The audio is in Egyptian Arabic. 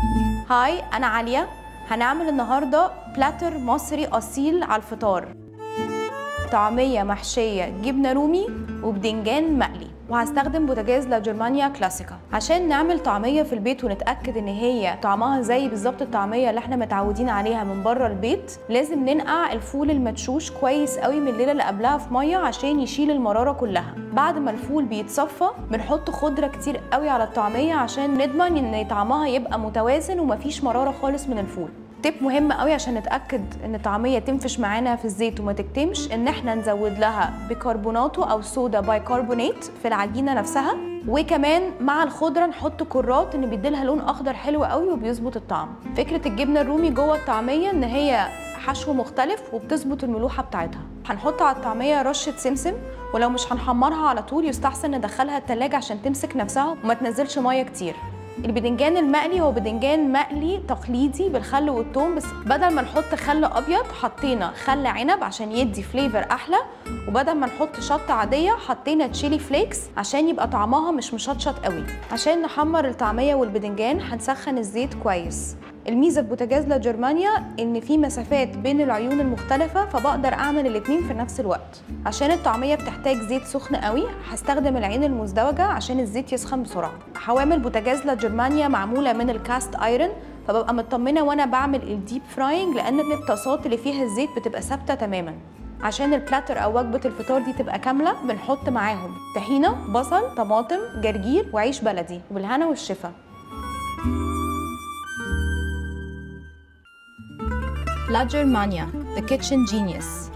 هاي أنا عليا هنعمل النهاردة بلاتر مصري أصيل على الفطار طعمية محشية جبنة رومي وبدنجان مقلي وهستخدم بوتاجاز لا جرمانيا كلاسيكا عشان نعمل طعمية في البيت ونتأكد ان هي طعمها زي بالظبط الطعمية اللي احنا متعودين عليها من بره البيت لازم ننقع الفول المدشوش كويس قوي من الليلة اللي قبلها في مية عشان يشيل المرارة كلها بعد ما الفول بيتصفى بنحط خضرة كتير قوي على الطعمية عشان نضمن ان طعمها يبقى متوازن ومفيش مرارة خالص من الفول تيب مهم قوي عشان نتاكد ان الطعميه تنفش معانا في الزيت وما تكتمش ان احنا نزود لها بيكربوناتو او صودا بايكربونات في العجينه نفسها وكمان مع الخضره نحط كرات ان بيديلها لون اخضر حلو قوي وبيظبط الطعم فكره الجبنه الرومي جوه الطعميه ان هي حشو مختلف وبتظبط الملوحه بتاعتها هنحط على الطعميه رشه سمسم ولو مش هنحمرها على طول يستحسن ندخلها التلاجة عشان تمسك نفسها وما تنزلش ميه كتير البدنجان المقلي هو بدنجان مقلي تقليدي بالخل والثوم بس بدل ما نحط خل ابيض حطينا خل عنب عشان يدي فليفر احلى وبدل ما نحط شطه عاديه حطينا تشيلي فليكس عشان يبقى طعمها مش مشطشط قوي عشان نحمر الطعميه والبدنجان هنسخن الزيت كويس الميزه في بوتاجاز لا جرمانيا ان في مسافات بين العيون المختلفه فبقدر اعمل الاتنين في نفس الوقت عشان الطعميه بتحتاج زيت سخن قوي هستخدم العين المزدوجه عشان الزيت يسخن بسرعه حوامل بوتاجاز لا جرمانيا معموله من الكاست ايرون فببقى مطمنه وانا بعمل الديب فراينج لان الطاسات اللي فيها الزيت بتبقى ثابته تماما عشان البلاتر او وجبه الفطار دي تبقى كامله بنحط معاهم طحينه بصل طماطم جرجير وعيش بلدي وبالهنا والشفا La Germania, the kitchen genius.